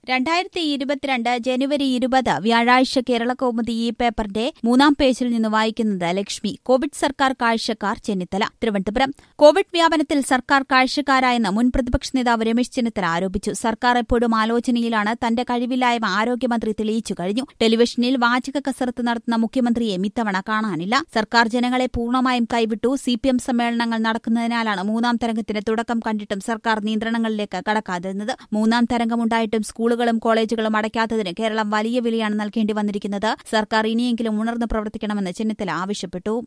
രണ്ടായിരത്തി ഇരുപത്തിരണ്ട് ജനുവരി ഇരുപത് വ്യാഴാഴ്ച കേരളകൗമുദി ഈ പേപ്പറിന്റെ മൂന്നാം പേജിൽ നിന്ന് വായിക്കുന്നത് ലക്ഷ്മി കോവിഡ് സർക്കാർ കാഴ്ചക്കാർ ചെന്നിത്തല തിരുവനന്തപുരം കോവിഡ് വ്യാപനത്തിൽ സർക്കാർ കാഴ്ചക്കാരായെന്ന് മുൻ പ്രതിപക്ഷ നേതാവ് രമേശ് ചെന്നിത്തല ആരോപിച്ചു സർക്കാർ എപ്പോഴും ആലോചനയിലാണ് തന്റെ കഴിവില്ലായ്മ ആരോഗ്യമന്ത്രി തെളിയിച്ചു കഴിഞ്ഞു ടെലിവിഷനിൽ വാചക കസരത്ത് നടത്തുന്ന മുഖ്യമന്ത്രിയെ ഇത്തവണ കാണാനില്ല സർക്കാർ ജനങ്ങളെ പൂർണ്ണമായും കൈവിട്ടു സിപിഎം സമ്മേളനങ്ങൾ നടക്കുന്നതിനാലാണ് മൂന്നാം തരംഗത്തിന് തുടക്കം കണ്ടിട്ടും സർക്കാർ നിയന്ത്രണങ്ങളിലേക്ക് കടക്കാതിരുന്നത് മൂന്നാം തരംഗമുണ്ടായിട്ടും സ്കൂളുകളും കോളേജുകളും അടയ്ക്കാത്തതിന് കേരളം വലിയ വിലയാണ് നൽകേണ്ടി വന്നിരിക്കുന്നത് സർക്കാർ ഇനിയെങ്കിലും ഉണർന്നു പ്രവർത്തിക്കണമെന്ന് ചെന്നിത്തല ആവശ്യപ്പെട്ടു